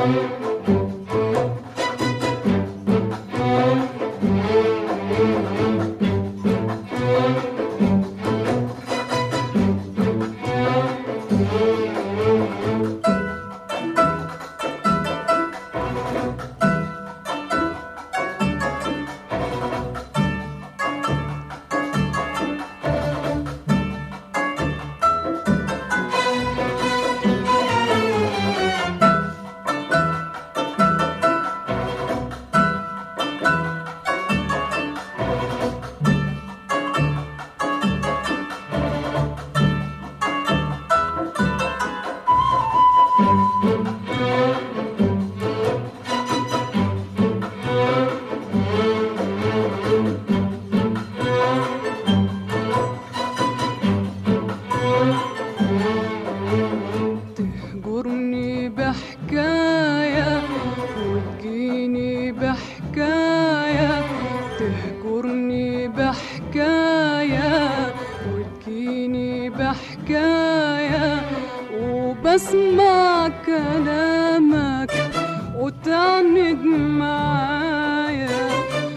تهجرني بحكاية وتجيني بحكاية تهجرني بحكاية وتجيني بحكاية وبسمع كلامك وتعند معايا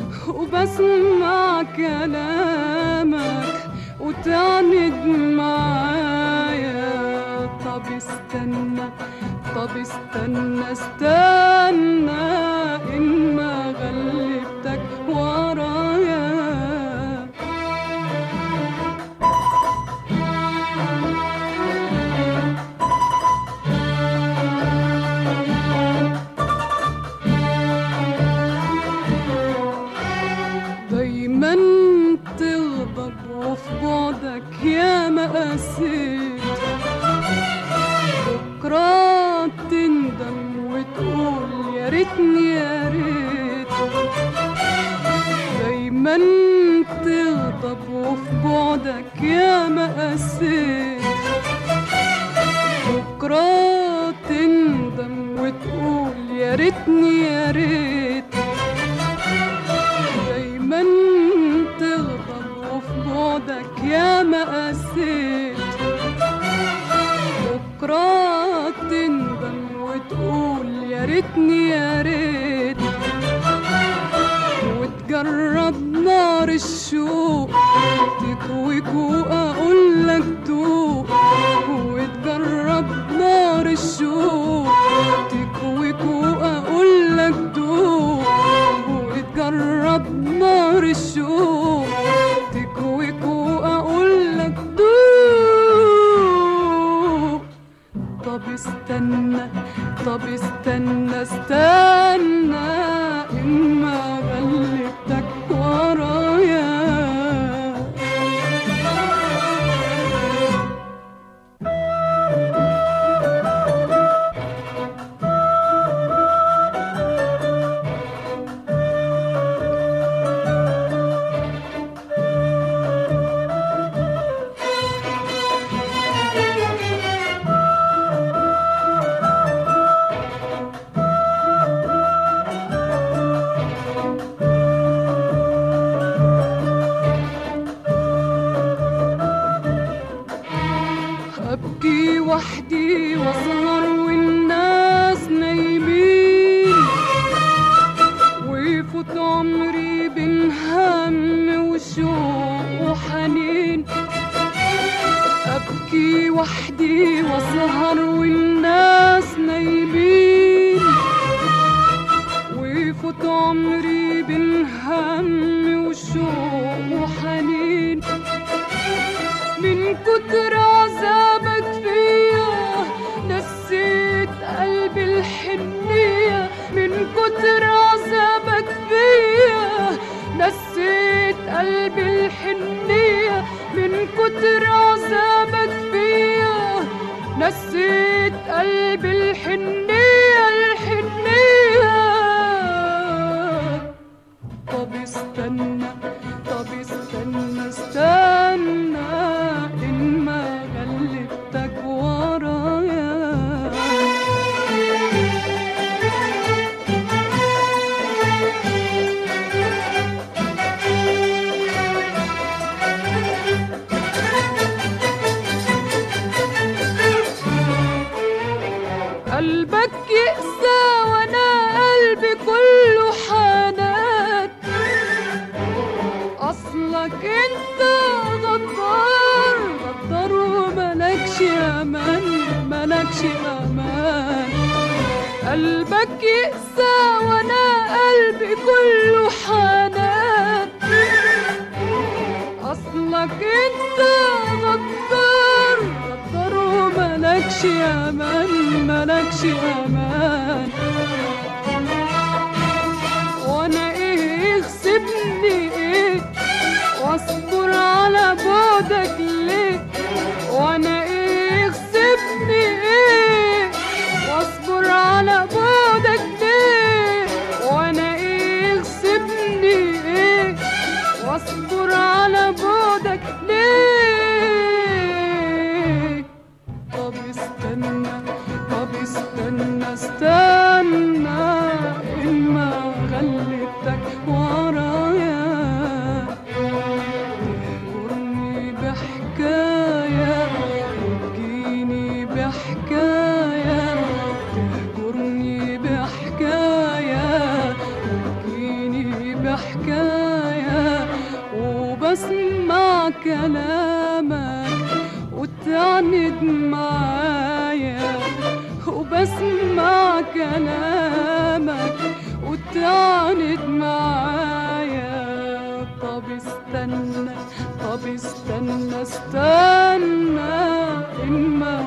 وبسمع كلامك وتعند معايا طب استنى طب استنى استنى إن ما غلبتك ورايا دايما تغضب وفي بعدك يا ما قسيت بكرة تندم وتقول يا ريتني يا ريت دايما تغضب وفي بعدك يا ما قسيت بكرة تندم وتقول يا ريتني يا ريت دايما تغضب وفي بعدك يا ما قسيت بكرة تندم وتقول يا ريتني يا ريت وتجرب نار الشوق تكويك واقول لك دوق وتجرب نار الشوق تكويك واقول لك دوق وتجرب نار الشوق تكويك واقول لك دوق طب استنى طب استنى استنى إما غلبتك ورايا أبكي وحدي وأسهر والناس نايمين ويفوت عمري بين هم وشوق وحنين أبكي وحدي وأسهر والناس نايمين ويفوت عمري بين هم وشوق وحنين من كتر عذابك فيا نسيت قلبي الحنية من كتر عذابك فيا نسيت قلبي الحنية من كتر عذابك فيا نسيت قلبي الحنية الحنية طب استنى طب استنى استنى إن ما غلبتك ورايا قلبك يقسى وانا قلبي كله حنان اصلك انت غدار غدار وملكش امان ملكش امان قلبك يقسى وانا قلبي كله حنان اصلك انت غدار غدار وملكش امان ملكش امان وانا ايه يغصبني ايه واصبر على بعدك ليه وانا ايه يغصبني ايه واصبر على بعدك ليه وانا ايه يغصبني ايه واصبر على بعدك ليه طب استنى طب استنى استنى إما غلبتك ورايا تهجرني بحكاية وتجيني بحكاية تهجرني بحكاية وتجيني بحكاية وبسمع كلامك وتعند معايا وبسمع كلامك وتعند معايا طب استنى طب استنى استنى إما